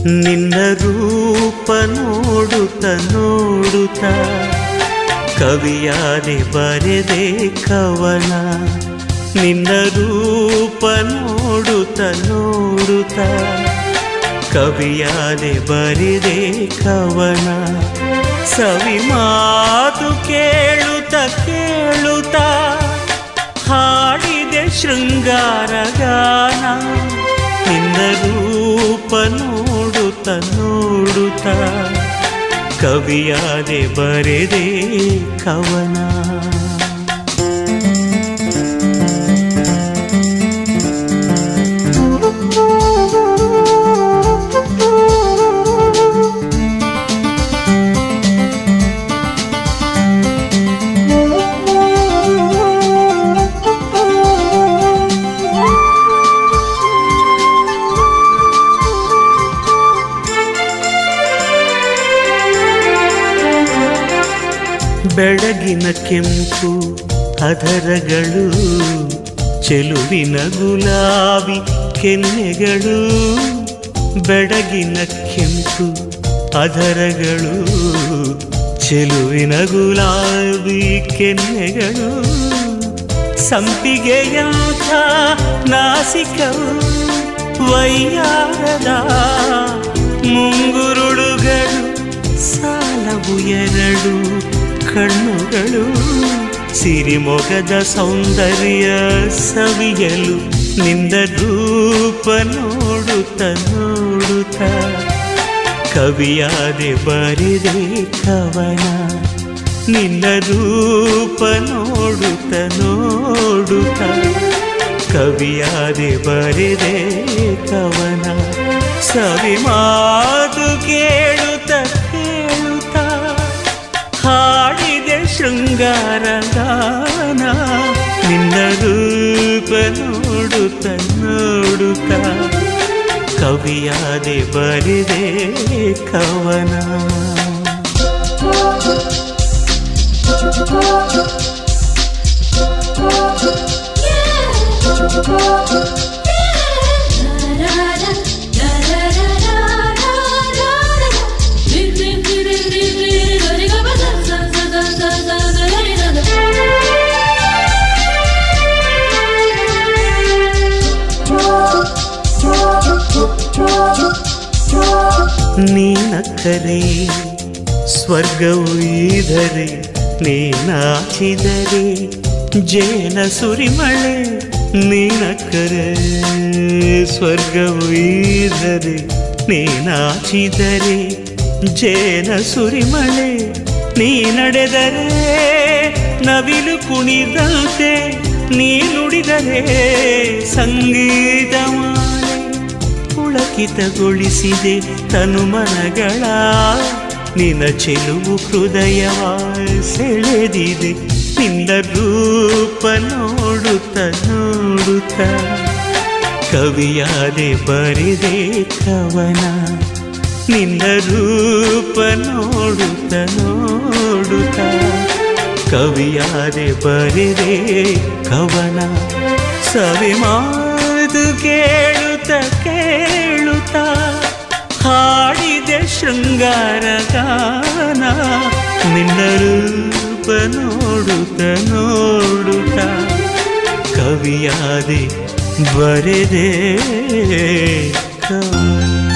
ನಿನ್ನ ರೂಪ ನೋಡುತ್ತ ನೋಡುತ್ತ ಕವಿಯಾದೆ ಬರೆದೆ ಕವನ ನಿನ್ನ ರೂಪ ನೋಡುತ್ತ ನೋಡುತ್ತ ಕವಿಯಾದೆ ಬರೆದೆ ಕವನ ಸವಿ ಮಾತು ಕೇಳುತ್ತ ಕೇಳುತ್ತ ಹಾಡಿದೆ ಶೃಂಗಾರ ಗಾನ ನಿನ್ನ ರೂಪ ನೋಡುತ್ತ ನೋಡುತ್ತ ಕವಿಯಾದೆ ಬರೆದೆ ಕವನ ಬೆಳಗಿನ ಕೆಂಪು ಅದರಗಳು ಚೆಲುವಿನ ಗುಲಾಬಿ ಕೆನ್ನೆಗಳು ಬೆಳಗಿನ ಕೆಂಪು ಅದರಗಳು ಚೆಲುವಿನ ಗುಲಾಬಿ ಕೆನ್ನೆಗಳು ಸಂಪಿಗೆಯಂಥ ನಾಸಿಕವು ವೈಯಾರದ ಮುಂಗುರುಳುಗಳು ಸಾಲವು ಎರಡು ಕಣ್ಣುಗಳು ಸಿರಿಮೊಗದ ಸೌಂದರ್ಯ ಸವಿಯಲು ನಿಂದ ರೂಪ ನೋಡುತ್ತ ನೋಡುತ್ತ ಕವಿಯಾದೆ ಬರೆದೆ ಕವನ ನಿನ್ನ ರೂಪ ನೋಡುತ್ತ ನೋಡುತ್ತ ಕವಿಯಾದೆ ಬರೆದೆ ಕವನ ಸವಿ ಮಾತು ಕೇಳುತ್ತ ಕೇಳುತ್ತ ಹಾಡಿದೆ ಶೃಂಗಾರ ಗಾನ ನಿನ್ನ ರೂಪ ನೋಡುತ್ತ ನೋಡುತ್ತ ಕವಿಯಾದೆ ಬರೆದೆ ಕವನ ನೀನಕ್ಕರೆ ಸ್ವರ್ಗವು ಈದರೆ ನೀನಾಚಿದರೆ ಜೇನ ಸುರಿಮಳೆ ನೀನಕ್ಕರೆ ಸ್ವರ್ಗವು ಈದರೆ ನೀನಾಚಿದರೆ ಜೇನ ಸುರಿಮಳೆ ನೀ ನಡೆದರೆ ನವಿಲು ಕುಣಿದಂತೆ ನೀ ನುಡಿದರೆ ಸಂಗೀತ ಮಾಲೆ ಪುಳಕಿತಗೊಳಿಸಿದೆ ತನುಮನಗಳ ನಿನ್ನ ಚೆಲುವು ಹೃದಯವ ಸೆಳೆದಿದೆ ನಿನ್ನ ರೂಪ ನೋಡುತ್ತ ನೋಡುತ್ತ ಕವಿಯಾದೆ ಬರೆದೆ ಕವನ ನಿನ್ನ ರೂಪ ನೋಡುತ್ತ ನೋಡುತ್ತ ಕವಿಯಾದೆ ಬರೆದೆ ಕವನ ಸವಿ ಮಾತು ಕೇಳುತ್ತ ಕೇಳುತ್ತ ಹಾಡಿದೆ ಶೃಂಗಾರ ಗಾನ ನಿನ್ನ ರೂಪ ನೋಡುತ್ತ ನೋಡುತ್ತ ಕವಿಯಾದೆ ಬರೆದೆ ಕವನ